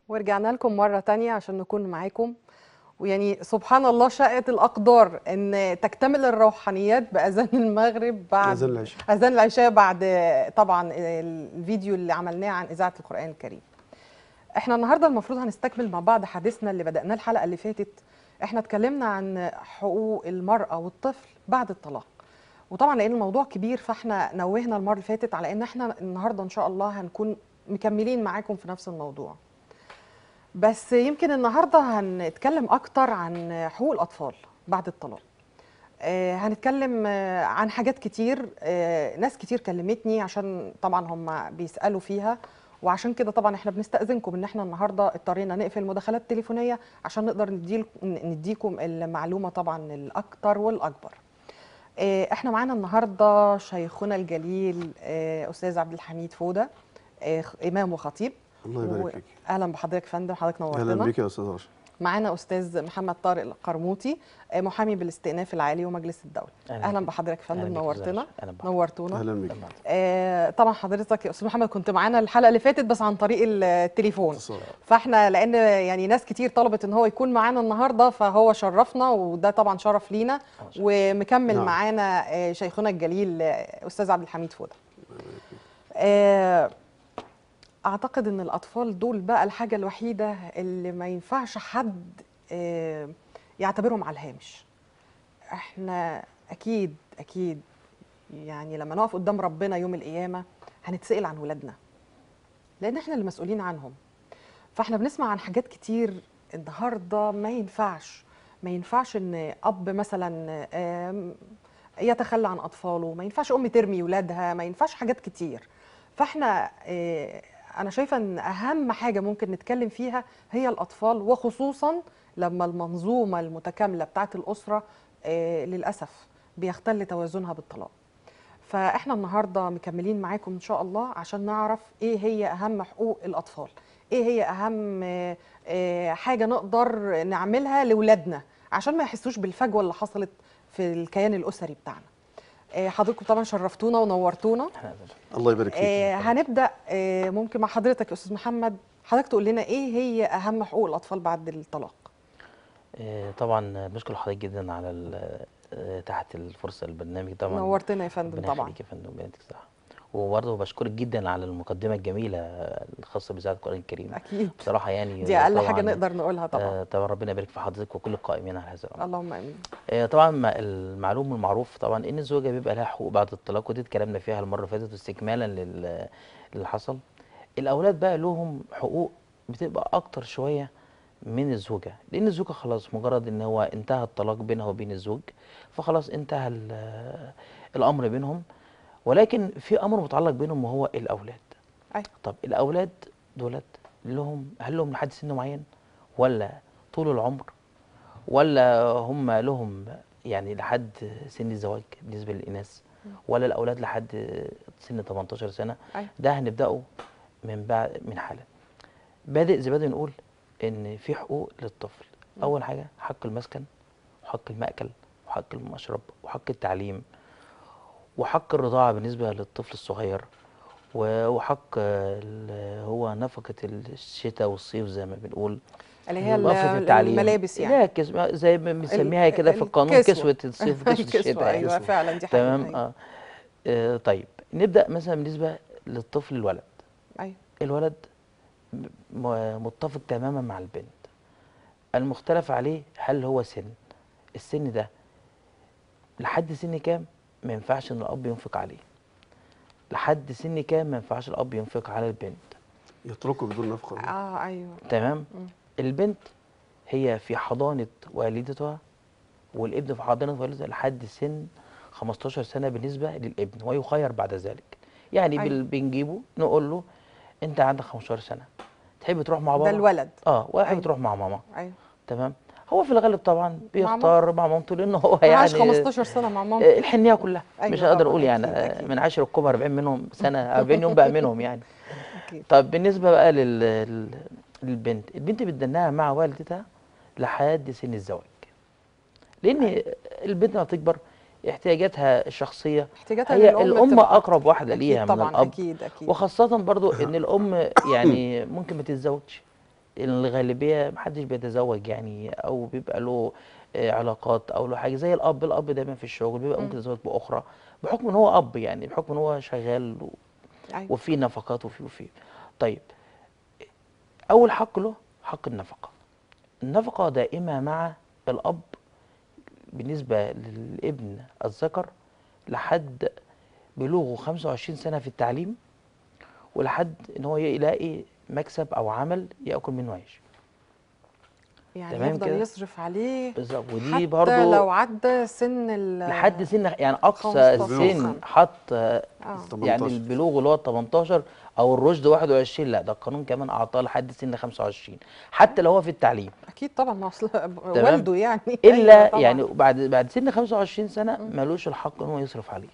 ورجعنا لكم مرة تانية عشان نكون معاكم ويعني سبحان الله شاءت الأقدار إن تكتمل الروحانيات بأذان المغرب بعد أذان العشاء. أذان العشاء بعد طبعا الفيديو اللي عملناه عن إذاعة القرآن الكريم احنا النهارده المفروض هنستكمل مع بعض حديثنا اللي بدأناه الحلقة اللي فاتت احنا اتكلمنا عن حقوق المرأة والطفل بعد الطلاق وطبعا لان الموضوع كبير فاحنا نوهنا المره اللي فاتت على ان احنا النهارده ان شاء الله هنكون مكملين معاكم في نفس الموضوع بس يمكن النهارده هنتكلم اكتر عن حقوق الاطفال بعد الطلاق آه هنتكلم آه عن حاجات كتير آه ناس كتير كلمتني عشان طبعا هم بيسالوا فيها وعشان كده طبعا احنا بنستاذنكم ان احنا النهارده اضطرينا نقفل المداخلات التليفونيه عشان نقدر نديل- نديكم المعلومه طبعا الاكتر والاكبر آه، احنا معانا النهارده شيخنا الجليل آه، استاذ عبد الحميد فوده آه، خ- امام وخطيب الله يبارك فيك اهلا بحضرتك يا فندم حضرتك اهلا نورتنا بيك يا استاذ رشا معانا استاذ محمد طارق القرموطي آه، محامي بالاستئناف العالي ومجلس الدوله أهلا اهلا بك. بحضرتك يا أهلا فندم بك يا أستاذ نورتنا رشا. أهلا بحضرتك. نورتونا اهلا بيك تمام. آه، طبعا حضرتك يا استاذ محمد كنت معانا الحلقه اللي فاتت بس عن طريق التليفون اتصال. فاحنا لان يعني ناس كتير طلبت ان هو يكون معانا النهارده فهو شرفنا وده طبعا شرف لينا ومكمل نعم. معانا آه، شيخنا الجليل آه، استاذ عبد الحميد فوده آه، اعتقد ان الاطفال دول بقى الحاجه الوحيده اللي ما ينفعش حد آه، يعتبرهم على الهامش احنا اكيد اكيد يعني لما نقف قدام ربنا يوم القيامه هنتسال عن ولادنا لان احنا اللي مسؤولين عنهم فاحنا بنسمع عن حاجات كتير النهارده ما ينفعش ما ينفعش ان اب مثلا آم، يتخلى عن اطفاله ما ينفعش ام ترمي ولادها ما ينفعش حاجات كتير فاحنا آه، انا شايفه ان اهم حاجه ممكن نتكلم فيها هي الاطفال وخصوصا لما المنظومه المتكامله بتاعت الاسره آه، للاسف بيختل توازنها بالطلاق فاحنا النهارده مكملين معاكم ان شاء الله عشان نعرف ايه هي اهم حقوق الاطفال ايه هي اهم آه، آه، حاجه نقدر نعملها لاولادنا عشان ما يحسوش بالفجوه اللي حصلت في الكيان الاسري بتاعنا آه، حضراتكم طبعا شرفتونا ونورتونا أهلا بك. الله يبارك فيك آه، هنبدا آه، ممكن مع حضرتك يا استاذ محمد حضرتك تقول لنا ايه هي اهم حقوق الاطفال بعد الطلاق آه، طبعا بنشكر حضرتك جدا على ال- آه، تحت الفرصه البرنامج طبعا نورتنا يا فندم ربنا طبعا يخليك يا فندم بيديك صحه وبرضه بشكرك جدا على المقدمه الجميله الخاصه بإذاعة القرآن الكريم اكيد بصراحة يعني دي اقل طبعاً حاجه نقدر نقولها طبعا آه، طبعا ربنا يبارك في حضرتك وكل القائمين على هذا الأمر اللهم امين آه، طبعا ما- المعلوم المعروف طبعا ان الزوجه بيبقى لها حقوق بعد الطلاق ودي اتكلمنا فيها المره اللي فاتت واستكمالا لل- للي حصل الاولاد بقى لهم حقوق بتبقى اكتر شويه من الزوجه لان الزوجه خلاص مجرد ان هو انتهى الطلاق بينها وبين الزوج فخلاص انتهى ال- الامر بينهم ولكن في امر متعلق بينهم وهو الاولاد ايوه طب الاولاد دولت لهم هل لهم لحد سن معين ولا طول العمر ولا هم لهم يعني لحد سن الزواج بالنسبه للاناث ولا الاولاد لحد سن 18 سنه أيوة. ده هنبداه من بعد من حاله بادئ زي بادئ نقول ان في حقوق للطفل اول حاجه حق المسكن وحق المأكل وحق المشرب وحق التعليم وحق الرضاعة بالنسبة للطفل الصغير و- وحق ال- هو نفقة الشتاء والصيف زي ما بنقول اللي هي وقفة ال- الملابس يعني لا كس... زي ما بنسميها ال- كده في القانون الكسوة. كسوة الصيف كسوة الشتاء يعني. ايوه فعلا دي حقيقة تمام أيوة. آه. آه طيب نبدأ مثلا بالنسبة للطفل الولد ايوه الولد م- م- متفق تماما مع البنت المختلف عليه هل هو سن السن ده لحد سن كام ما ينفعش ان الاب ينفق عليه لحد سن كام ما ينفعش الاب ينفق على البنت يتركوا بدون نفقه اه ايوه تمام مم. البنت هي في حضانه والدتها والابن في حضانه والدته لحد سن 15 سنه بالنسبه للابن ويخير بعد ذلك يعني أيوة. بال- بنجيبه نقول له انت عندك 15 سنه تحب تروح مع ده بابا الولد اه واحد أيوة. تروح مع ماما ايوه تمام هو في الغالب طبعا ماما. بيختار مع مامته لانه هو يعني يعني عاش 15 سنه مع آه، مامته الحنيه كلها أيوة مش هقدر طبعاً، اقول يعني أكيد، آه، أكيد. من عشر الكبار 40 منهم سنه 40 يوم بقى منهم يعني اكيد طب بالنسبه بقى لل... لل- للبنت البنت بتدناها مع والدتها لحد سن الزواج لان البنت لما تكبر احتياجاتها الشخصيه احتياجاتها هي للأم الام بتبقى اقرب واحده أكيد ليها من طبعا الاب اكيد اكيد وخاصه برضو ان الام يعني ممكن ما تتزوجش الغالبيه محدش بيتزوج يعني او بيبقى له آه، علاقات او له حاجه زي الاب الاب دايما في الشغل بيبقى ممكن يتزوج باخرى بحكم ان هو اب يعني بحكم ان هو شغال و- ايوه وفي نفقات وفي وفي طيب اول حق له حق النفقه النفقه دائمه مع الاب بالنسبه للابن الذكر لحد بلوغه 25 سنه في التعليم ولحد ان هو يلاقي مكسب او عمل ياكل منه عيش يعني تمام يفضل كده؟ يصرف عليه بالظبط ودي حتى برضو لو عدى سن ال لحد سن يعني اقصى 15 سن سنة. حط آه، آه. يعني 18. البلوغ اللي هو 18 او الرشد 21 لا ده القانون كمان اعطاه لحد سن 25 حتى لو هو في التعليم اكيد طبعا ما اصل والده يعني الا أيوة طبعاً. يعني بعد بعد سن 25 سنه ملوش الحق ان هو يصرف عليه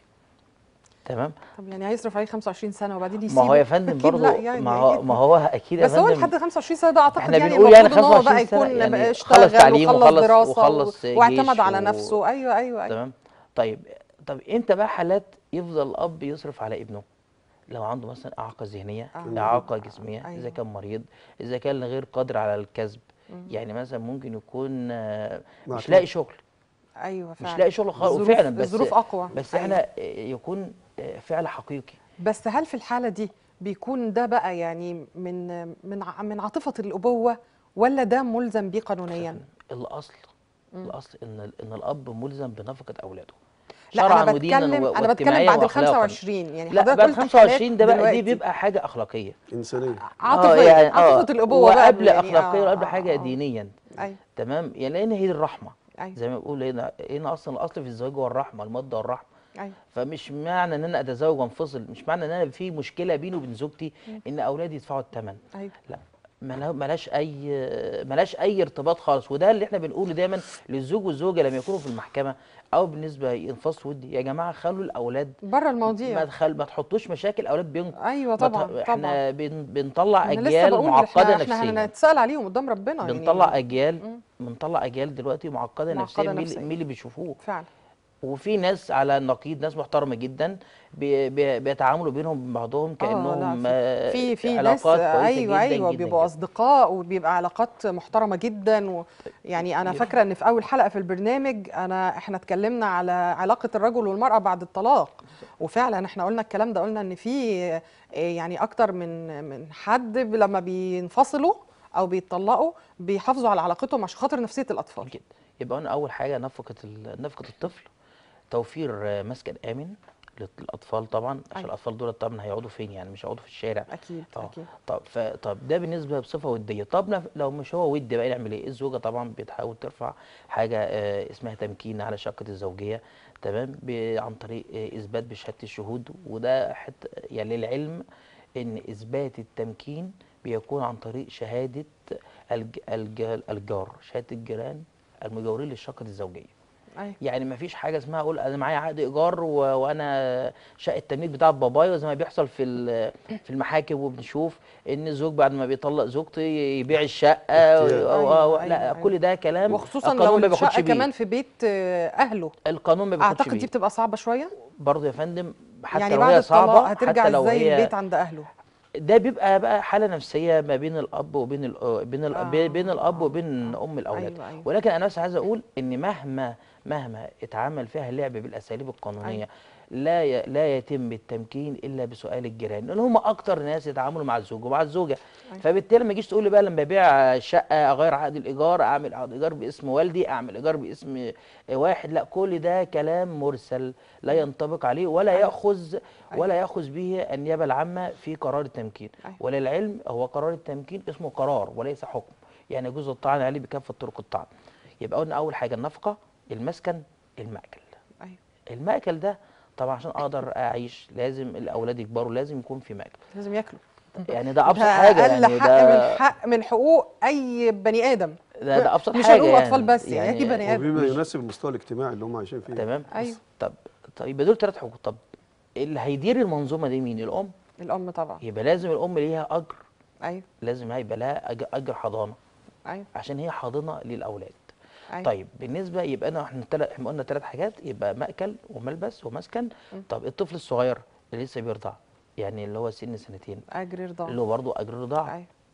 تمام طب يعني هيصرف عليه 25 سنه وبعدين ما يسيبه هو يا فندم أكيد برضه لا يعني ما هو أكيد. ما هو اكيد يا بس هو فندم لحد 25 سنه ده اعتقد احنا يعني بنقول يعني المفروض ان هو 25 بقى سنة يكون يعني بقى خلص اشتغل تعليم وخلص وخلص- دراسه وخلص و... واعتمد جيش على و- نفسه ايوه ايوه ايوه تمام طيب طب امتى بقى حالات يفضل الاب يصرف على ابنه لو عنده مثلا اعاقه ذهنيه آه. اعاقه جسميه اذا أيوة. كان مريض اذا كان غير قادر على الكسب يعني مثلا ممكن يكون آه، مش معتوه. لاقي شغل ايوه فعلا مش لاقي شغل خالص الظروف- وفعلا بس الظروف اقوى بس أيوة. احنا آه، يكون آه، فعل حقيقي بس هل في الحالة دي بيكون ده بقى يعني من من ع- من عاطفة الأبوة ولا ده ملزم بيه قانونيا؟ الاصل الاصل ان ان الاب ملزم بنفقه اولاده لا شرعاً أنا وديناً بتكلم و- أنا بتكلم واجتماعياً بعد ال وأخلاقاً. 25 يعني لا حضرتك بعد قلت 25 ده بقى حالات دي دلوقتي بيبقى حاجه اخلاقيه انسانيه عاطفية يعني عاطفة الأبوة بقى وقبل يعني اخلاقيه آه، وقبل آه، حاجه آه. دينيا أيوه تمام يعني لان هي الرحمه أيوه زي ما بيقول هنا هنا اصلا الاصل في الزواج هو الرحمه الموده والرحمه أيوه فمش معنى ان انا اتزوج وانفصل مش معنى ان انا في مشكله بيني وبين زوجتي ان اولادي يدفعوا الثمن أيوه لا ملا- ملاش اي ملاش اي ارتباط خالص وده اللي احنا بنقوله دايما للزوج والزوجه لما يكونوا في المحكمه او بالنسبه ينفصلوا ودي يا جماعه خلوا الاولاد بره ما المواضيع تخل ما تحطوش مشاكل اولاد بينكم أيوه ما طبعا ت- طبعا احنا بن بنطلع أنا لسه اجيال بقول معقده احنا احنا نفسيا هنتسأل عليهم قدام ربنا يعني بنطلع اجيال بنطلع اجيال دلوقتي معقده, معقدة نفسيا مين اللي- نفسياً. مين اللي بيشوفوه فعلا وفي ناس على النقيض ناس محترمه جدا بي بي بيتعاملوا بينهم بعضهم كانهم اه آه، لا في في في ناس علاقات كويسه ايوه جدا ايوه جدا بيبقوا جدا. اصدقاء وبيبقى علاقات محترمه جدا و يعني انا يبقى- فاكره ان في اول حلقه في البرنامج انا احنا اتكلمنا على علاقه الرجل والمراه بعد الطلاق وفعلا احنا قلنا الكلام ده قلنا ان في آه، يعني اكتر من من حد ب- لما بينفصلوا او بيتطلقوا بيحافظوا على علاقتهم عشان خاطر نفسيه الاطفال جدا يبقى قلنا اول حاجه نفقه ال- نفقه الطفل توفير آه، مسكن امن للاطفال طبعا عشان أيوة. الاطفال دول طبعا هيقعدوا فين يعني مش هيقعدوا في الشارع اكيد اه اكيد طب ف... طب ده بالنسبه بصفه وديه طب لو- لو مش هو ودي بقى نعمل ايه الزوجه طبعا بتحاول ترفع حاجه آه اسمها تمكين على شقه الزوجيه تمام ب... عن طريق آه اثبات بشهاده الشهود وده حت... يعني للعلم ان اثبات التمكين بيكون عن طريق شهاده الج... الج... الجار شهاده الجيران المجاورين للشقه الزوجيه ايوه يعني ما فيش حاجه اسمها اقول انا معايا عقد ايجار و... وانا شقه التمليك بتاع بابايا زي ما بيحصل في ال- في المحاكم وبنشوف ان الزوج بعد ما بيطلق زوجته يبيع الشقه اختيار. و... أيوة، و... أيوة، لا أيوة. كل ده كلام وخصوصا القانون لو ما بياخدش الشقه بيه كمان في بيت آه، اهله القانون ما بياخدش اعتقد دي بيه بتبقى صعبه شويه برضه يا فندم حتى يعني لو بعد هي الطلاق صعبه هترجع حتى لو ازاي هي البيت عند اهله ده بيبقى بقى حاله نفسيه ما بين الاب وبين ال... بين ال... آه، بين الاب آه، وبين آه. ام الاولاد أيوة، أيوة. ولكن انا بس عايز اقول ان مهما مهما اتعمل فيها لعب بالاساليب القانونيه أيوة. لا ي... لا يتم التمكين الا بسؤال الجيران لان هم اكتر ناس يتعاملوا مع الزوج ومع الزوجه أيوة. فبالتالي ما تجيش تقول لي بقى لما ابيع شقه اغير عقد الايجار اعمل عقد ايجار باسم والدي اعمل ايجار باسم واحد لا كل ده كلام مرسل لا ينطبق عليه ولا أيوة. ياخذ ولا ياخذ به النيابه العامه في قرار التمكين أيوة. وللعلم هو قرار التمكين اسمه قرار وليس حكم يعني يجوز الطعن عليه بكافه طرق الطعن يبقى قلنا اول حاجه النفقه المسكن المأكل ايوه المأكل ده طبعا عشان اقدر اعيش لازم الاولاد يكبروا لازم يكون في مأكل لازم ياكلوا يعني ده ابسط ده حاجه اقل يعني حق ده من حق من حقوق اي بني ادم ده, ده ابسط مش حاجه هنقول يعني اطفال بس يعني, اي بني ادم وبما مش- يناسب المستوى الاجتماعي اللي هم عايشين فيه تمام أيوة. طب طب يبقى دول ثلاث حقوق طب اللي هيدير المنظومه دي مين الام الام طبعا يبقى لازم الام ليها اجر ايوه لازم هيبقى لها أج- اجر حضانه ايوه عشان هي حاضنه للاولاد ايوه طيب بالنسبه يبقى انا احنا تل... احنا قلنا ثلاث حاجات يبقى مأكل وملبس ومسكن طب الطفل الصغير اللي لسه بيرضع يعني اللي هو سن سنتين اجر رضا اللي هو برضه اجر رضاعه ايوه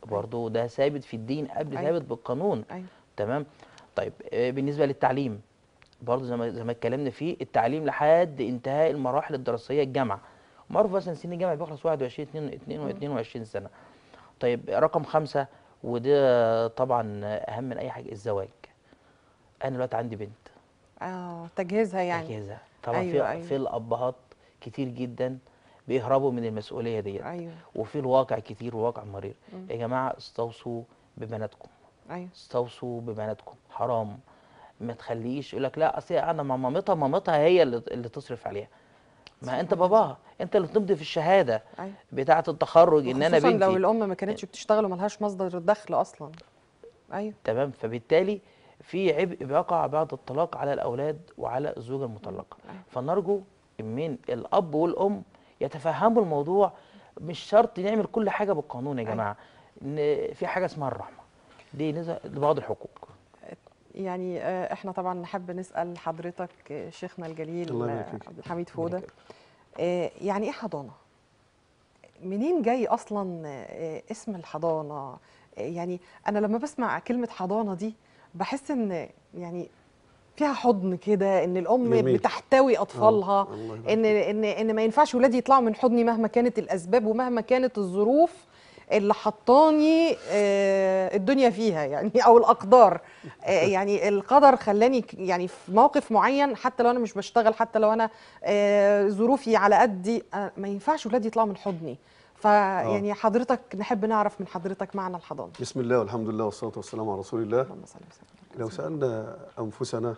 برضه ده ثابت في الدين قبل أيوة. ثابت بالقانون ايوه تمام طيب آه، بالنسبه للتعليم برضه زي ما زي ما اتكلمنا فيه التعليم لحد انتهاء المراحل الدراسيه الجامعه معروف مثلا سن الجامعه بيخلص 21 2 2 22 سنه طيب رقم خمسة وده طبعا اهم من اي حاجه الزواج انا دلوقتي عندي بنت اه تجهيزها يعني تجهيزها طبعا أيوة، في أيوة. في الابهات كتير جدا بيهربوا من المسؤوليه ديت ايوه وفي الواقع كتير وواقع مرير يا جماعه استوصوا ببناتكم ايوه استوصوا ببناتكم حرام ما تخليش يقول لك لا اصل انا مع مامتها مامتها هي اللي, اللي تصرف عليها ما انت باباها انت اللي تمضي في الشهاده ايوه بتاعه التخرج ان انا وخصوصاً بنتي لو الام ما كانتش بتشتغل وملهاش مصدر دخل اصلا ايوه تمام فبالتالي في عبء بيقع بعد الطلاق على الاولاد وعلى الزوجه المطلقه أيوة. فنرجو من الاب والام يتفهموا الموضوع مش شرط نعمل كل حاجه بالقانون يا أيوة. جماعه ان في حاجه اسمها الرحمه دي نزهه لبعض الحقوق يعني آه، احنا طبعا نحب نسال حضرتك آه، شيخنا الجليل الله آه، يبارك فيك. عبد الحميد فوده يبارك آه، يعني ايه حضانه منين جاي اصلا آه، اسم الحضانه آه، يعني انا لما بسمع كلمه حضانه دي بحس ان يعني فيها حضن كده ان الام جميل. بتحتوي اطفالها آه، الله يبارك ان ان ان ما ينفعش ولادي يطلعوا من حضني مهما كانت الاسباب ومهما كانت الظروف اللي حطاني آه، الدنيا فيها يعني او الاقدار آه، يعني القدر خلاني ك- يعني في موقف معين حتى لو انا مش بشتغل حتى لو انا آه، ظروفي على قدي آه، ما ينفعش ولادي يطلعوا من حضني فيعني حضرتك نحب نعرف من حضرتك معنى الحضانه بسم الله والحمد لله والصلاة والسلام على رسول الله اللهم صل وسلم لو سألنا أنفسنا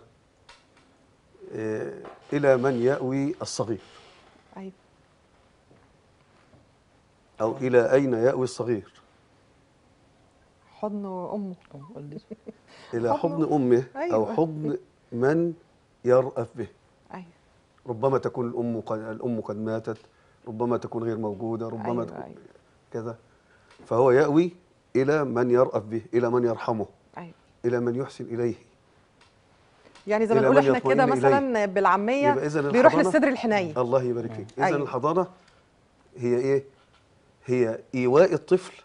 إيه، إلى من يأوي الصغير ايوه أو إلى أين يأوي الصغير حضن امه إلى حضن حضن أمه أو أيوة. حضن من يرأف به ايوه ربما تكون الأم قد, الأم قد ماتت ربما تكون غير موجودة ربما أيوة، تكون أيوة. كذا فهو يأوي إلى من يرأف به إلى من يرحمه ايوه إلى من يحسن إليه يعني زي ما إلى نقول من احنا كده يطمئن مثلا بالعاميه يبقى إذن بيروح الحضانة- للصدر الحنين الله يبارك فيك إذا أيوة. الحضانة هي إيه؟ هي إيواء الطفل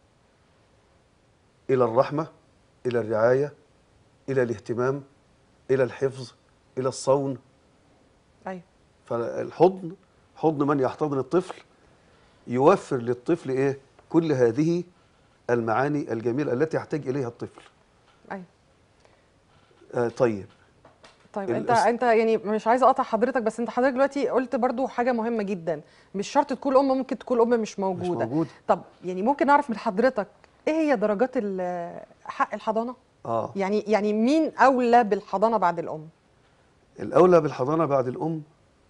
إلى الرحمة إلى الرعاية إلى الاهتمام إلى الحفظ إلى الصون ايوه فالحضن حضن من يحتضن الطفل يوفر للطفل إيه؟ كل هذه المعاني الجميلة التي يحتاج إليها الطفل ايوه آه طيب طيب انت الأس- انت يعني مش عايزه اقطع حضرتك بس انت حضرتك دلوقتي قلت برضو حاجه مهمه جدا مش شرط تكون ام ممكن تكون ام مش موجوده موجودة. طب يعني ممكن نعرف من حضرتك ايه هي درجات ال- حق الحضانه آه يعني يعني مين اولى بالحضانه بعد الام الأولى بالحضانة بعد الأم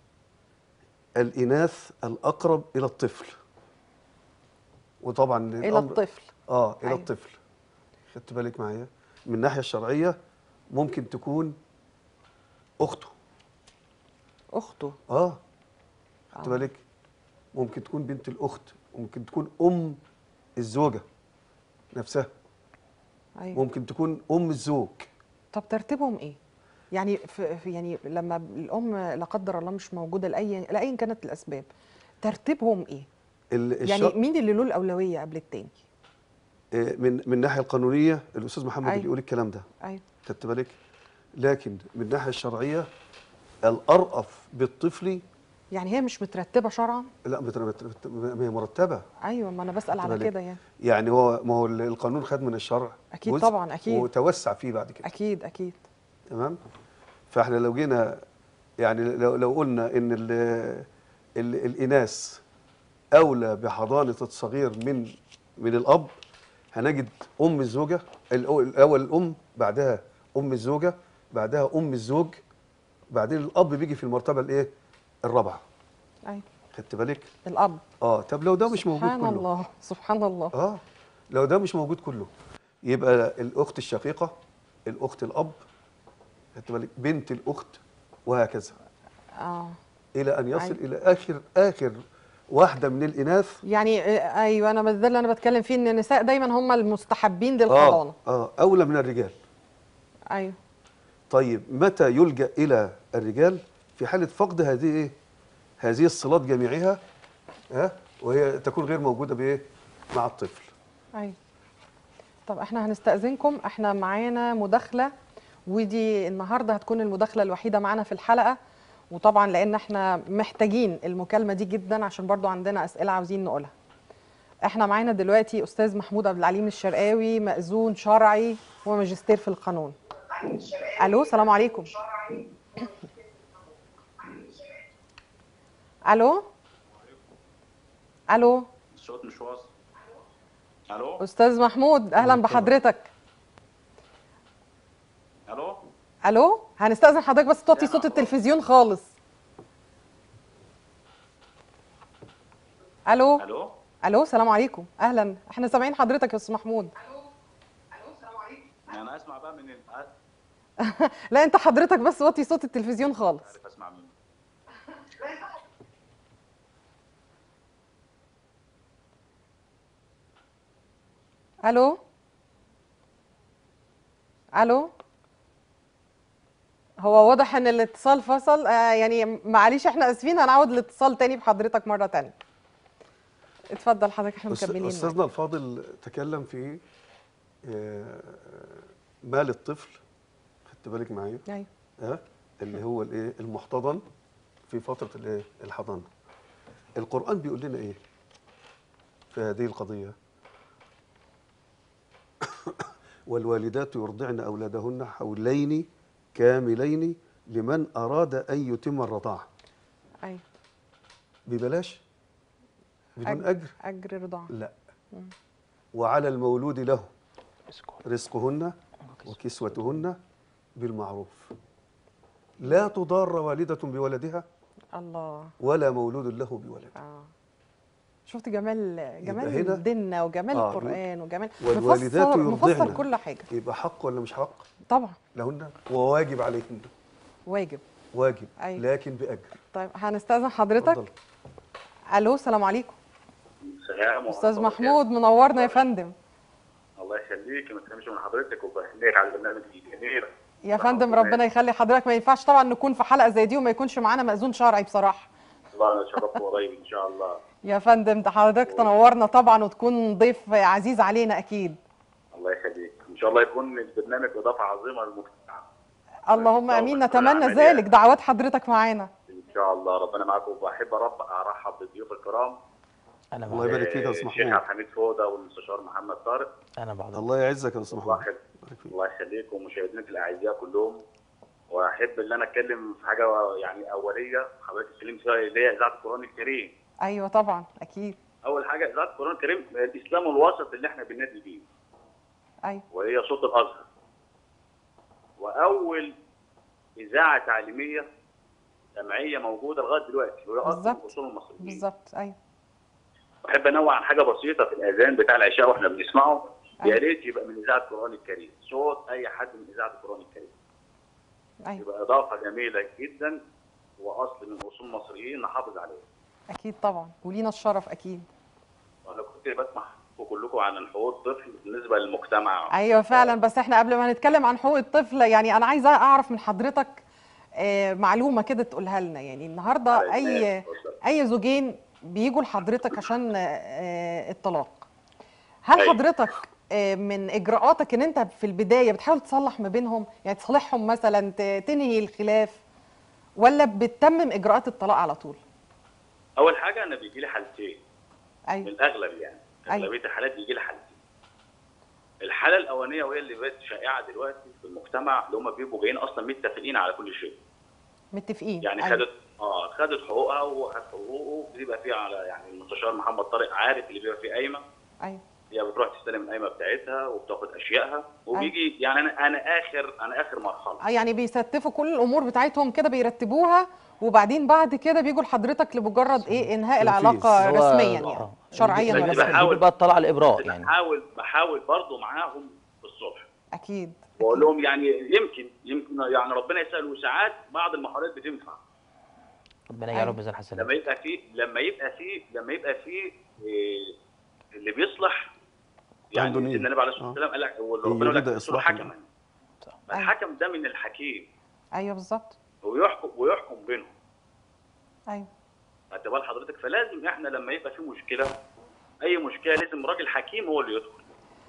الإناث الأقرب إلى الطفل وطبعا الى الأمر- الطفل اه الى أيوة. الطفل خدت بالك معايا من الناحيه الشرعيه ممكن تكون اخته اخته اه خدت آه. بالك ممكن تكون بنت الاخت ممكن تكون ام الزوجه نفسها ايوه ممكن تكون ام الزوج طب ترتيبهم ايه يعني في في- يعني لما الام لا قدر الله مش موجوده لاي لاي كانت الاسباب ترتيبهم ايه ال- يعني الشر- مين اللي له الاولويه قبل التاني آه، من من الناحيه القانونيه الاستاذ محمد أيوة. اللي يقول الكلام ده ايوه خدت بالك لكن من الناحيه الشرعيه الارأف بالطفل يعني هي مش مترتبه شرعا لا متر- متر- ما هي مرتبه ايوه ما انا بسال على بالك. كده يعني يعني هو ما هو القانون خد من الشرع أكيد جزء طبعاً، أكيد. وتوسع فيه بعد كده اكيد اكيد تمام فاحنا لو جينا يعني لو, لو قلنا ان ال ال الاناث اولى بحضانه الصغير من من الاب هنجد ام الزوجه الأو- الاول الام بعدها ام الزوجه بعدها ام الزوج بعدين الاب بيجي في المرتبه الايه الرابعه ايوه خدت بالك الاب اه طب لو ده مش موجود سبحان كله الله سبحان الله اه لو ده مش موجود كله يبقى الاخت الشقيقه الاخت الاب خدت بالك بنت الاخت وهكذا اه الى ان يصل أيوة. الى اخر اخر واحده من الاناث يعني آه، ايوه انا ده اللي انا بتكلم فيه ان النساء دايما هم المستحبين للحضانه اه اه اولى من الرجال ايوه طيب متى يلجا الى الرجال في حاله فقد هذه ايه هذه الصلات جميعها ها وهي تكون غير موجوده بايه مع الطفل ايوه طب احنا هنستأذنكم احنا معانا مداخلة ودي النهارده هتكون المداخلة الوحيدة معانا في الحلقة وطبعا لان احنا محتاجين المكالمة دي جدا عشان برضو عندنا اسئلة عاوزين نقولها احنا معانا دلوقتي استاذ محمود عبد العليم الشرقاوي مأذون شرعي وماجستير في القانون الو السلام عليكم الو الو الصوت مش واصل الو استاذ محمود اهلا بحضرتك الو الو هنستأذن حضرتك بس توطي صوت التلفزيون خالص الو الو الو السلام عليكم اهلا احنا سامعين حضرتك يا استاذ محمود انا اسمع بقى من ال- لا انت حضرتك بس وطي صوت التلفزيون خالص عارف اسمع مين الو الو هو واضح ان الاتصال فصل آه يعني معلش احنا اسفين هنعود الاتصال تاني بحضرتك مره تانية اتفضل حضرتك احنا أس- مكملين معاك. استاذنا الفاضل تكلم في آه، مال الطفل خدت بالك معايا ايوه ها اللي هو الايه المحتضن في فتره الايه الحضانه القران بيقول لنا ايه في هذه القضيه والوالدات يرضعن اولادهن حولين كاملين لمن اراد ان يتم الرضاعه ايوه ببلاش بدون اجر اجر رضاعه لا وعلى المولود له اسكت. رزقهن وكسوتهن بالمعروف لا تضار والدة بولدها الله ولا مولود له بولده اه شفت جمال جمال هنا- ديننا وجمال آه، القران وجمال والوالدات مفسر مفسر يرضعن. كل حاجه يبقى حق ولا مش حق طبعا لهن وواجب عليهن واجب واجب أيوة. لكن بأجر طيب هنستاذن حضرتك اتفضل. الو السلام عليكم سلام ورحمة استاذ الله محمود منورنا يا فندم الله يخليك ما تفهمش من حضرتك وبهنيك على البرنامج الجميل يا فندم ربنا يخلي حضرتك ما ينفعش طبعا نكون في حلقه زي دي وما يكونش معانا مأذون شرعي بصراحه الله يشرفك قريب ان شاء الله يا فندم ده حضرتك تنورنا طبعا وتكون ضيف عزيز علينا اكيد الله يخليك ان شاء الله يكون البرنامج اضافه عظيمه للمجتمع اللهم طبعاً امين كل نتمنى عملية. ذلك دعوات حضرتك معانا ان شاء الله ربنا معاكم وبحب أرب- ارحب بالضيوف الكرام انا الله بعد يبارك فيك يا أستاذ الشيخ محمود. عبد الحميد فوده والمستشار محمد طارق انا بعد الله يعزك يا استاذ محمود واحد بارك فيك. الله يخليك ومشاهدينك الاعزاء كلهم واحب ان انا اتكلم في حاجه يعني اوليه حضرتك اتكلمت فيها اللي هي اذاعه القران الكريم ايوه طبعا اكيد اول حاجه اذاعه القران الكريم الاسلام الوسط اللي احنا بننادي بيه ايوه وهي صوت الازهر واول اذاعه تعليميه سمعيه موجوده لغايه دلوقتي وهي اصلا بالظبط. اصول المصريين بالظبط ايوه بحب انوع عن حاجه بسيطه في الاذان بتاع العشاء واحنا بنسمعه يا أيوة. ريت يبقى من اذاعه القران الكريم صوت اي حد من اذاعه القران الكريم ايوه يبقى اضافه جميله جدا واصل من اصول المصريين نحافظ عليه اكيد طبعا ولينا الشرف اكيد وانا كنت بسمع كلكم عن الحقوق الطفل بالنسبه للمجتمع ايوه فعلا بس احنا قبل ما نتكلم عن حقوق الطفل يعني انا عايزه اعرف من حضرتك آه، معلومه كده تقولها لنا يعني النهارده على اي الناس. اي زوجين بيجوا لحضرتك عشان آه، الطلاق هل أيوة. حضرتك آه، من اجراءاتك ان انت في البدايه بتحاول تصلح ما بينهم يعني تصالحهم مثلا ت- تنهي الخلاف ولا بتتمم اجراءات الطلاق على طول اول حاجه انا بيجي لي حالتين من ايوه الاغلب يعني أيوة. اغلبيه الحالات بيجي لي حالتين الحاله الاولانيه وهي اللي بقت شائعه دلوقتي في المجتمع اللي هم بيبقوا جايين اصلا متفقين على كل شيء متفقين يعني أيوة. خدت اه خدت حقوقها وهو خد حقوقه بيبقى فيه على يعني المستشار محمد طارق عارف اللي بيبقى فيه قايمه ايوه هي بتروح تستلم القايمه بتاعتها وبتاخد اشيائها وبيجي يعني انا انا اخر انا اخر مرحله آه، يعني بيستفوا كل الامور بتاعتهم كده بيرتبوها وبعدين بعد كده بيجوا لحضرتك لمجرد ايه انهاء تنفيذ. العلاقه هو- رسميا يعني آه. شرعيا بس ورسميا بحاول- بقى الطلع الابراء يعني بحاول بحاول برضه معاهم بالصلح اكيد بقول لهم يعني يمكن يمكن يعني ربنا يسهل وساعات بعض المحاولات بتنفع ربنا يجعله ميزان حسنات لما يبقى في لما يبقى في لما يبقى في إيه، اللي بيصلح يعني عنده نية. ان النبي عليه الصلاه آه. والسلام قال لك يريد ربنا يقول لك ارسلوا إصلاحا. حكما صح. الحكم ده من الحكيم ايوه بالظبط ويحكم ويحكم بينهم ايوه خدت بال حضرتك فلازم احنا لما يبقى في مشكله اي مشكله لازم راجل حكيم هو اللي يدخل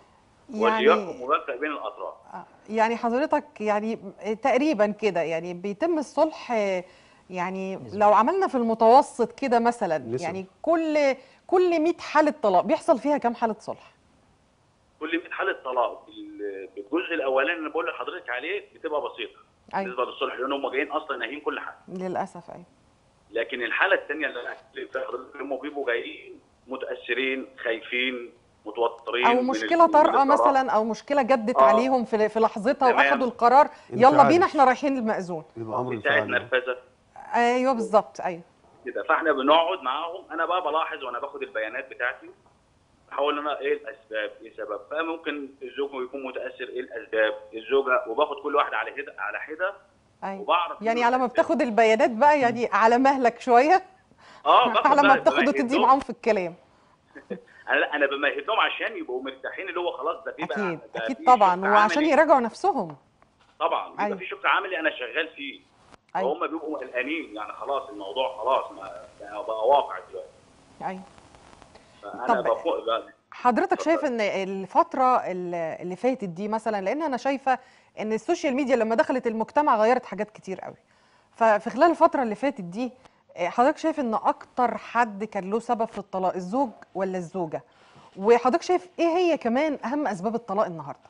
يعني وسياق موافق بين الاطراف آه، يعني حضرتك يعني تقريبا كده يعني بيتم الصلح آه، يعني لو عملنا في المتوسط كده مثلا نسب. يعني كل كل 100 حالة طلاق بيحصل فيها كام حالة صلح؟ كل 100 حاله طلاق بال- بالجزء الاولاني اللي بقول لحضرتك عليه بتبقى بسيطه أيوة. بالنسبه للصلح لان هم جايين اصلا ناهين كل حاجه للأسف أيوة لكن الحاله الثانيه اللي انا هتكلم فيها حضرتك هم بيبقوا جايين متاثرين خايفين متوترين أو من مشكلة ال- طارئة من الطلاق. مثلا أو مشكلة جدت آه. عليهم في في لحظتها تمام. وأخدوا القرار يلا انفعال. بينا إحنا رايحين المأذون يبقى امر في ساعه انفعالي نرفزه أيوه بالظبط أيوه كده فاحنا بنقعد معاهم انا بقى بلاحظ وانا باخد البيانات بتاعتي بحاول ان انا ايه الاسباب ايه السبب فممكن الزوج يكون متاثر ايه الاسباب الزوجه وباخد كل واحد على حده على حده أيوه وبعرف يعني منه على ما الأسباب. بتاخد البيانات بقى يعني على مهلك شوية اه باخد على ما بقى- بتاخد بمهد وتدي لهم. معاهم في الكلام انا لا انا بمهد لهم عشان يبقوا مرتاحين اللي هو خلاص ده في بقى أكيد ده أكيد في طبعا شق وعشان عملي. يراجعوا نفسهم طبعا بيبقى أيوة. في شق عملي انا شغال فيه أيوه فهم بيبقوا قلقانين يعني خلاص الموضوع خلاص ما بقى بقى واقع دلوقتي أيوه فانا طب بفوق بقى حضرتك شايف ان الفترة اللي اللي فاتت دي مثلا لان انا شايفة ان السوشيال ميديا لما دخلت المجتمع غيرت حاجات كتير قوي ففي خلال الفترة اللي فاتت دي آه، حضرتك شايف ان اكتر حد كان له سبب في الطلاق الزوج ولا الزوجة وحضرتك شايف ايه هي كمان اهم اسباب الطلاق النهاردة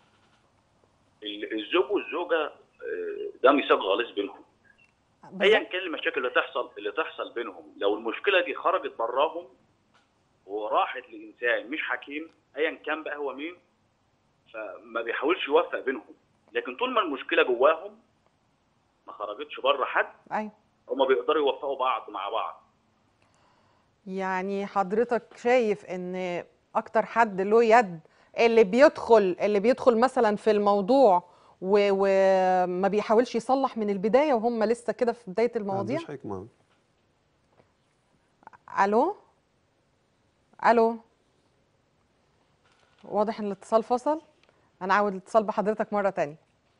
ال- الزوج والزوجه آه، ده ميثاق غليظ بينهم ايا بالظبط. كان المشاكل اللي تحصل اللي تحصل بينهم لو المشكله دي خرجت براهم وراحت لانسان مش حكيم ايا كان بقى هو مين فما بيحاولش يوفق بينهم لكن طول ما المشكله جواهم ما خرجتش بره حد ايوه هما بيقدروا يوفقوا بعض مع بعض يعني حضرتك شايف ان اكتر حد له يد اللي بيدخل اللي بيدخل مثلا في الموضوع و- وما بيحاولش يصلح من البداية وهم لسه كده في بداية ما المواضيع عندوش حكمه الو الو واضح ان الاتصال فصل انا عاود الاتصال بحضرتك مره تانية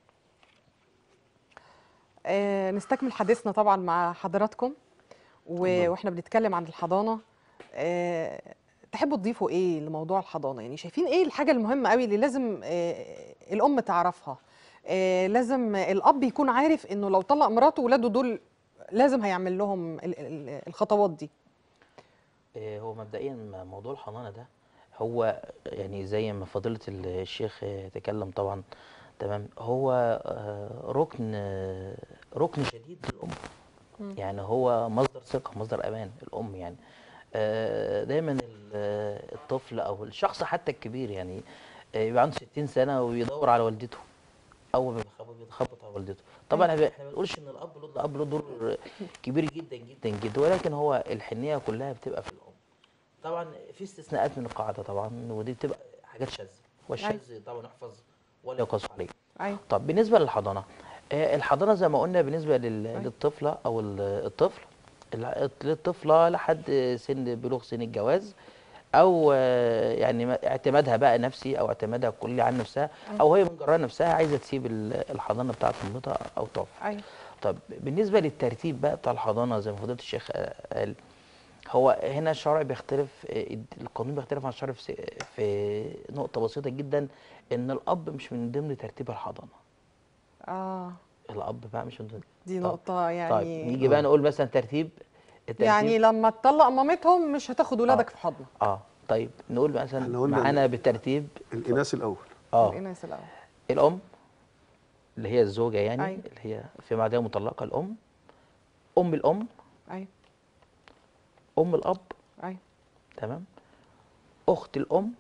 آه نستكمل حديثنا طبعا مع حضراتكم و... واحنا بنتكلم عن الحضانه آه تحبوا تضيفوا ايه لموضوع الحضانه يعني شايفين ايه الحاجه المهمه قوي اللي لازم آه الام تعرفها آه لازم الاب يكون عارف انه لو طلق مراته ولاده دول لازم هيعمل لهم ال- ال- الخطوات دي آه، هو مبدئيا م- موضوع الحضانه ده هو يعني زي ما فضيله الشيخ آه، تكلم طبعا تمام هو آه، ركن آه، ركن شديد للام يعني هو مصدر ثقه مصدر امان الام يعني آه، دايما ال- آه، الطفل او الشخص حتى الكبير يعني آه، يبقى عنده 60 سنه ويدور على والدته اول ما بيخبط بيتخبط على والدته طبعا احنا احنا ما بنقولش ان الاب له الاب له دور كبير جدا جدا جدا ولكن هو الحنيه كلها بتبقى في الام طبعا في استثناءات من القاعده طبعا ودي بتبقى حاجات شاذه والشاذ طبعا يحفظ ولا يقاس عليه ايوه طب بالنسبه للحضانه آه، الحضانه زي ما قلنا بالنسبه لل- للطفله او ال- الطفل الع- للطفله لحد سن بلوغ سن الجواز او آه، يعني ما- اعتمادها بقى نفسي او اعتمادها كلي عن نفسها او هي من جراها نفسها عايزه تسيب ال- الحضانه بتاعت مامتها او تقف ايوه طب بالنسبه للترتيب بقى بتاع الحضانه زي ما فضيله الشيخ آه، قال هو هنا الشرع بيختلف آه، القانون بيختلف عن الشرع في س- في نقطه بسيطه جدا ان الاب مش من ضمن ترتيب الحضانه اه الاب بقى مش من ضمن دي طب- نقطة طيب يعني نيجي بقى نقول مثلا ترتيب الترتيب يعني لما تطلق مامتهم مش هتاخد ولادك في حضنك اه طيب نقول مثلا احنا قلنا معانا ال- بالترتيب الاناث الاول اه الإناث الأول الام اللي هي الزوجه يعني أيوة. اللي هي في بعدها مطلقه الام ام الام أيوه ام الاب أيوه تمام اخت الام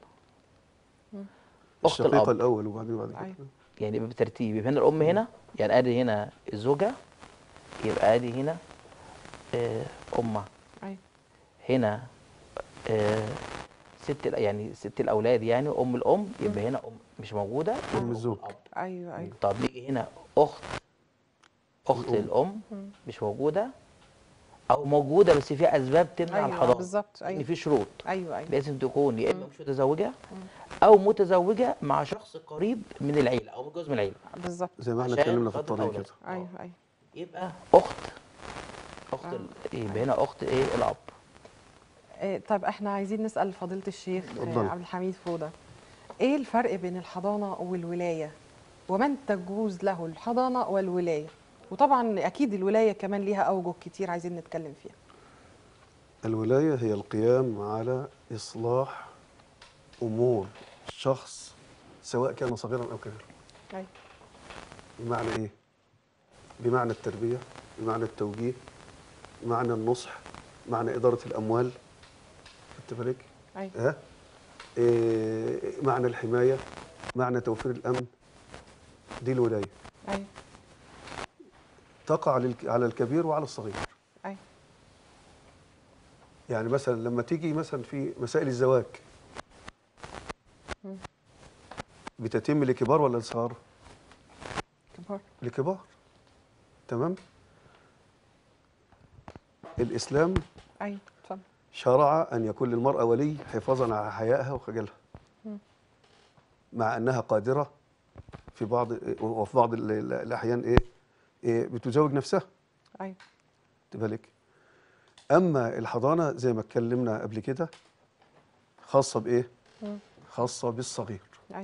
اخت الشقيقه الاب الاول وبعدين بعد أيوة. كده يعني يبقى بالترتيب يبقى هنا الام هنا يعني ادي هنا الزوجه يبقى ادي هنا آه امها أيوه هنا آه ست الأ- يعني ست الاولاد يعني ام الام يبقى هنا ام مش موجوده يبقى أم الزوج. الاب أيوه أيوه طب نيجي هنا اخت اخت الأم. الام مش موجوده او موجوده بس في اسباب تمنع أيوه الحضانه بالظبط ان أيوه في شروط أيوه أيوه لازم تكون يا اما مش متزوجه او متزوجه مع شخص قريب من العيله او من جزء من العيله بالظبط زي ما احنا عشان اتكلمنا في خاطر الطريق الأولاد. كده أيوه أيوه يبقى اخت اخت آه. ال- يبقى هنا اخت ايه الاب إيه طيب احنا عايزين نسأل فضيلة الشيخ آه، اتفضلي. عبد الحميد فودة ايه الفرق بين الحضانه والولايه ومن تجوز له الحضانه والولايه وطبعا اكيد الولايه كمان ليها اوجه كتير عايزين نتكلم فيها الولاية هي القيام على إصلاح أمور شخص سواء كان صغيرا أو كبيرا أيوة. بمعنى إيه؟ بمعنى التربية بمعنى التوجيه بمعنى النصح معنى إدارة الأموال خدت بالك؟ أيوة. ها؟ إيه معنى الحماية معنى توفير الأمن دي الولاية ايوه تقع للك- على الكبير وعلى الصغير ايوه يعني مثلا لما تيجي مثلا في مسائل الزواج مم. بتتم لكبار ولا لصغار؟ كبار لكبار تمام؟ الإسلام ايوه اتفضل شرع أن يكون للمرأة ولي حفاظا على حيائها وخجلها مم. مع أنها قادرة في بعض وفي بعض ال- ال- الأحيان إيه, إيه بتزوج نفسها ايوه تبالك أما الحضانة زي ما اتكلمنا قبل كده خاصة بإيه؟ مم. خاصة بالصغير ايوه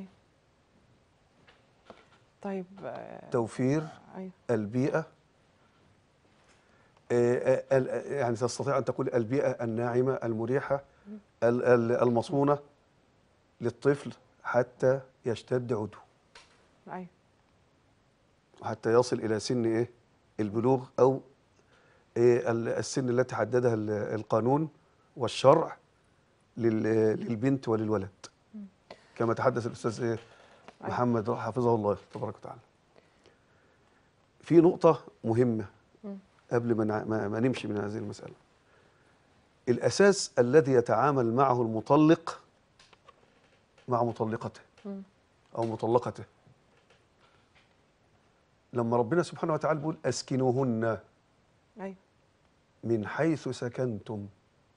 طيب آه، توفير ايوه البيئة آه، آه، ال- يعني تستطيع أن تقول البيئة الناعمة المريحة ال- ال- المصونة للطفل حتى يشتد عضو ايوه حتى يصل إلى سن إيه البلوغ أو إيه ال- السن التي حددها ال- القانون والشرع لل- للبنت وللولد كما تحدث الأستاذ إيه محمد حفظه الله تبارك وتعالى في نقطة مهمة مم. قبل ما نع- ما ما نمشي من هذه المسألة الأساس الذي يتعامل معه المطلق مع مطلقته مم. أو مطلقته لما ربنا سبحانه وتعالى بيقول أسكنوهن ايوه من حيث سكنتم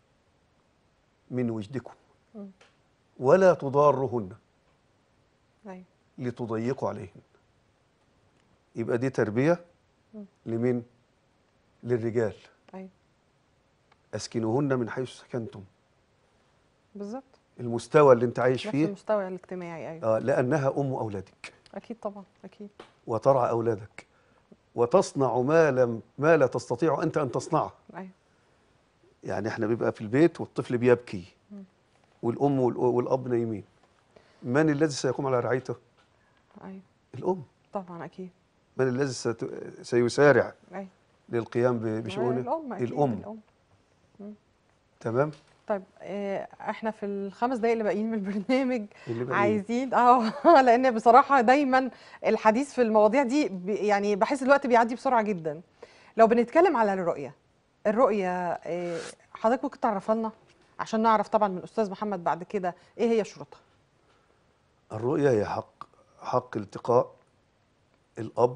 من وجدكم مم. ولا تضارهن ايوه لتضيقوا عليهن يبقى دي تربية مم. لمين؟ للرجال ايوه أسكنوهن من حيث سكنتم بالظبط المستوى اللي انت عايش نفس فيه المستوى الاجتماعي ايوه آه لأنها أم أولادك اكيد طبعا اكيد وترعى أولادك وتصنع ما لم ما لا تستطيع أنت أن تصنعه ايوه يعني احنا بيبقى في البيت والطفل بيبكي والأم والأ- والأب نايمين من الذي سيقوم على رعايته؟ ايوه الأم طبعا اكيد من الذي ست- سيسارع ايوه للقيام ب- بشؤونه؟ الام اكيد الأم الام تمام؟ طيب آه، احنا في الخمس دقايق اللي باقيين من البرنامج اللي بقى إيه؟ عايزين اه لان بصراحه دايما الحديث في المواضيع دي بي- يعني بحس الوقت بيعدي بسرعه جدا لو بنتكلم على الرؤيه الرؤيه آه، حضرتك ممكن تعرفها لنا عشان نعرف طبعا من استاذ محمد بعد كده ايه هي شروطها الرؤية هي حق حق التقاء الأب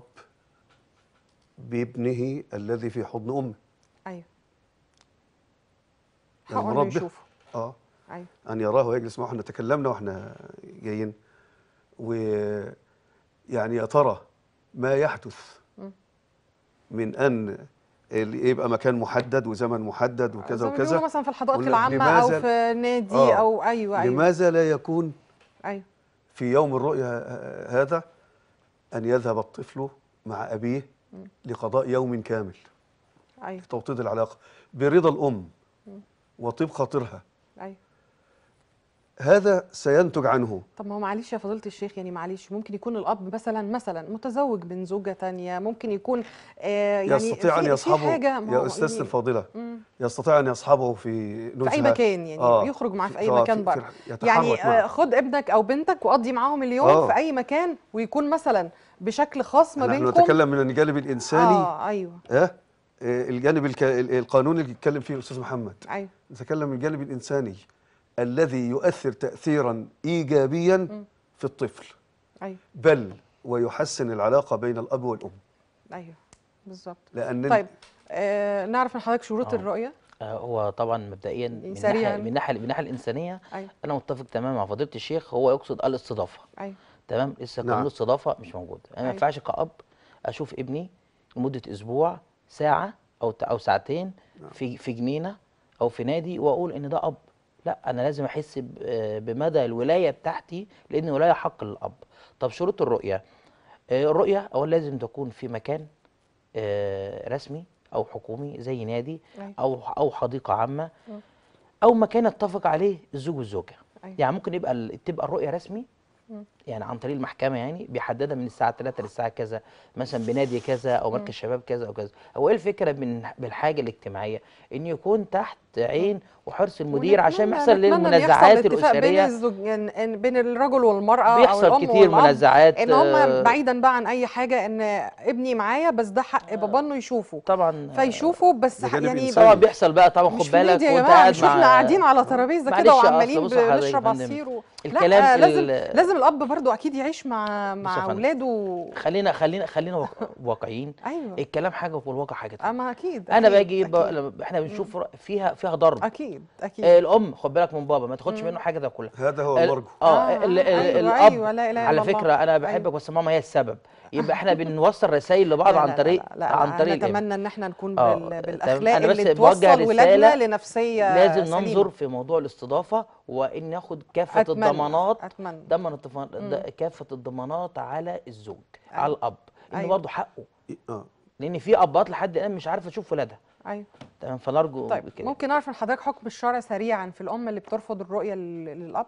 بابنه الذي في حضن أمه ايوه يعني حقه انه مربي. يشوفه اه ايوه أن يراه ويجلس معه احنا تكلمنا واحنا جايين ويعني يا ترى ما يحدث مم. من أن ال- يبقى مكان محدد وزمن محدد وكذا زي ما بيقولوا وكذا مثلا في الحدائق ولا- العامه او لماذا- في نادي آه. او ايوه ايوه لماذا لا يكون ايوه في يوم الرؤيا ه- هذا أن يذهب الطفل مع أبيه لقضاء يوم كامل ايوه توطيد العلاقة برضا الأم وطيب خاطرها ايوه هذا سينتج عنه طب ما هو معلش يا فضيلة الشيخ يعني معلش ممكن يكون الأب مثلا مثلا متزوج من زوجة تانية ممكن يكون آه يعني يستطيع أن في- في يصحبه حاجة ما يا هو أستاذتي يعني الفاضلة مم. يستطيع أن يصحبه في نزهة في أي مكان يعني آه. يخرج معاه في أي آه، مكان في- بره في- يتحرك يعني آه معه. خد ابنك أو بنتك وقضي معاهم اليوم آه. في أي مكان ويكون مثلا بشكل خاص ما نحن بينكم نتكلم من الجانب الإنساني اه أيوه آه. آه، الجانب الك... ال- القانوني اللي بيتكلم فيه الأستاذ محمد أيوه نتكلم من الجانب الإنساني الذي يؤثر تأثيرا إيجابيا في الطفل أيوه بل ويحسن العلاقة بين الأب والأم أيوه بالظبط لأن طيب آه نعرف من حضرتك شروط آه. الرؤية آه، هو طبعا مبدئيا من سريعاً. ناحيه من ناحيه من الناحيه الانسانيه أيوه انا متفق تماما مع فضيله الشيخ هو يقصد الاستضافه أيوه تمام لسه نعم. قانون الاستضافه مش موجود انا ما أيوة. ينفعش كأب اشوف ابني لمده اسبوع ساعه او ت- او ساعتين في في جنينه او في نادي واقول ان ده اب لا انا لازم احس ب- آه، بمدى الولايه بتاعتي لان الولايه حق للاب طب شروط الرؤيه آه، الرؤيه اولا لازم تكون في مكان آه، رسمي او حكومي زي نادي أيوة. او او حديقه عامه او مكان اتفق عليه الزوج والزوجه أيوة. يعني ممكن يبقى ال- تبقى الرؤيه رسمي يعني عن طريق المحكمه يعني بيحددها من الساعه 3 للساعه كذا مثلا بنادي كذا او مركز شباب كذا او كذا هو ايه الفكره من بالحاجه الاجتماعيه ان يكون تحت عين وحرص المدير عشان ما ونتمنى- يحصل نتمنى إن يحصل للمنازعات اتفاق بين الاسريه الزوج يعني بين الرجل والمرأة بيحصل أو الأم كتير والأب منازعات، إن هم آه، بعيدا بقى عن أي حاجة إن ابني معايا بس ده حق بابا إنه يشوفه طبعا فيشوفوا بس ده جانب يعني إنساني. طبعا بيحصل بقى طبعا مش خد في بالك نادي يا وانت جماعه قاعد مش احنا مع- قاعدين على ترابيزه معلش كده أصل وعمالين بص حضرتك يا بنشرب فندم، عصير و... الكلام لا ال- لازم لازم الاب برضو اكيد يعيش مع بص مع يا فندم. اولاده خلينا خلينا خلينا واقع- واقعيين ايوه الكلام حاجه والواقع حاجه تانية. اما اكيد انا أكيد، باجي ب... أكيد. لما احنا بنشوف رأ- فيها فيها ضرب اكيد اكيد آه، الام خد بالك من بابا ما تاخدش منه حاجه ده كلها هذا هو ال- المرجو اه آه، ال- ال- أيوة، الاب أيوة، لا إله على إلا الله. فكره انا بحبك أيوة. بس ماما هي السبب يبقى احنا بنوصل رسائل لبعض لا، عن لا، طريق لا, لا, عن لا طريق الإم. نتمنى ان احنا نكون آه، بال... تمام. بالاخلاق أنا بس اللي بوجه توصل ولادنا رسالة لنفسيه لازم سليمة. ننظر في موضوع الاستضافه وان ناخد كافه أتمنى، الضمانات أتمنى. ضمن التف- د- كافه الضمانات على الزوج أيوة. على الاب انه أيوة. برضه حقه اه لان في ابات لحد الان مش عارفه تشوف ولادها ايوه تمام فنرجو طيب كده ممكن اعرف من حضرتك حكم الشرع سريعا في الام اللي بترفض الرؤيه لل- للاب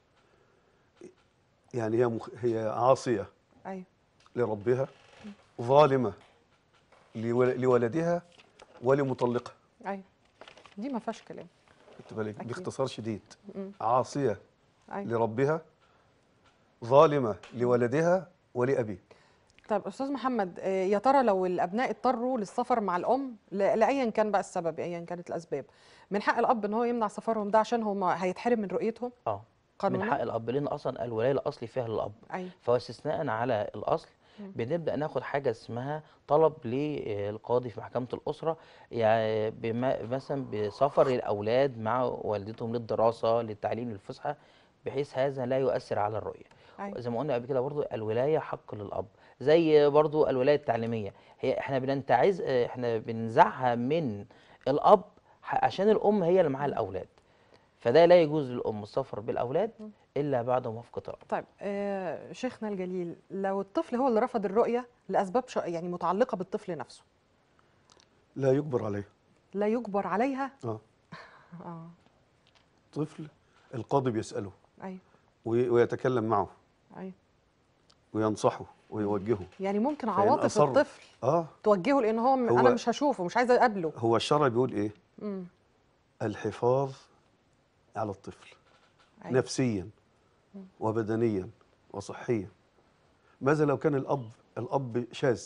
يعني هي مخ... هي عاصيه ايوه لربها ظالمه لول... لولدها ولمطلقها ايوه دي ما فيهاش كلام خدت بالك أكيد. باختصار شديد مم. عاصيه ايوه لربها ظالمه لولدها ولابيه طيب استاذ محمد آه، يا ترى لو الابناء اضطروا للسفر مع الام ل- لايا كان بقى السبب ايا كانت الاسباب من حق الاب ان هو يمنع سفرهم ده عشان هم هيتحرم من رؤيتهم اه من قانونا حق الاب لان اصلا الولايه الاصلي فيها للاب ايوه فهو استثناء على الاصل بنبدا ناخد حاجه اسمها طلب للقاضي في محكمه الاسره يعني بما مثلا بسفر الاولاد مع والدتهم للدراسه للتعليم للفسحه بحيث هذا لا يؤثر على الرؤيه أيوة. زي ما قلنا قبل كده برضو الولايه حق للاب زي برضو الولايه التعليميه هي احنا بننتعز احنا بننزعها من الاب ح- عشان الام هي اللي معاها الاولاد فده لا يجوز للام السفر بالاولاد الا بعد موافقه الاب طيب آه شيخنا الجليل لو الطفل هو اللي رفض الرؤيه لاسباب ش... يعني متعلقه بالطفل نفسه لا يجبر عليه لا يجبر عليها اه اه طفل القاضي بيساله ايوه وي- ويتكلم معه ايوه وينصحه ويوجهه يعني ممكن فإن عواطف أصر- الطفل اه توجهه لان هو, م- هو- انا مش هشوفه مش عايزه اقابله هو الشرع بيقول ايه امم الحفاظ على الطفل أيوة. نفسيا وبدنيا وصحيا ماذا لو كان الاب الاب شاذ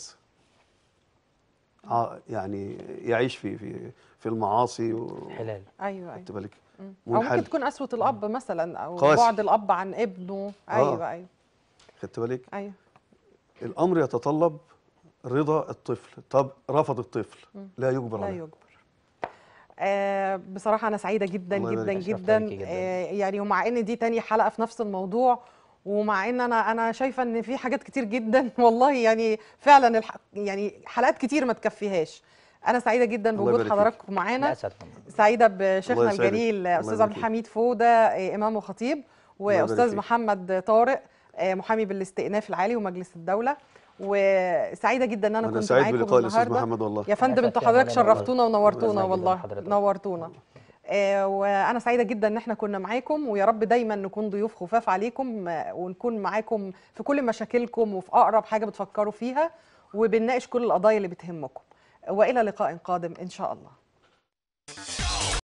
ع- يعني يعيش في في في المعاصي و- حلال ايوه ايوه خدت بالك مم. او ممكن منحل تكون قسوه الاب مثلا او قاسي. بعد الاب عن ابنه ايوه ايوه خدت بالك ايوه الامر يتطلب رضا الطفل طب رفض الطفل لا يجبر لا عليه يجبر آه بصراحة أنا سعيدة جدا الله يبارك جدا فيك. أشرفت جدا بيكي جداً. آه يعني ومع إن دي تاني حلقة في نفس الموضوع ومع إن أنا أنا شايفة إن في حاجات كتير جدا والله يعني فعلا الح... يعني حلقات كتير ما تكفيهاش أنا سعيدة جدا الله بوجود يبارك فيك. حضراتكم معانا لا اسد سعيدة بشيخنا الله يسعدك. الجليل الله أستاذ يبارك عبد فيك. الحميد فودة آه، إمام وخطيب يبارك وأستاذ فيك. محمد طارق آه، محامي بالاستئناف العالي ومجلس الدولة وسعيدة جدا إن أنا انا كنت سعيد معاكم بلقاء الاستاذ النهاردة محمد والله يا فندم أسعد انتوا فيها حضرتك مولانا والله. شرفتونا ونورتونا الله يسعدك والله حضرتك. نورتونا آه وانا سعيده جدا ان احنا كنا معاكم ويا رب دايما نكون ضيوف خفاف عليكم آه، ونكون معاكم في كل مشاكلكم وفي اقرب حاجه بتفكروا فيها وبنناقش كل القضايا اللي بتهمكم والى لقاء قادم ان شاء الله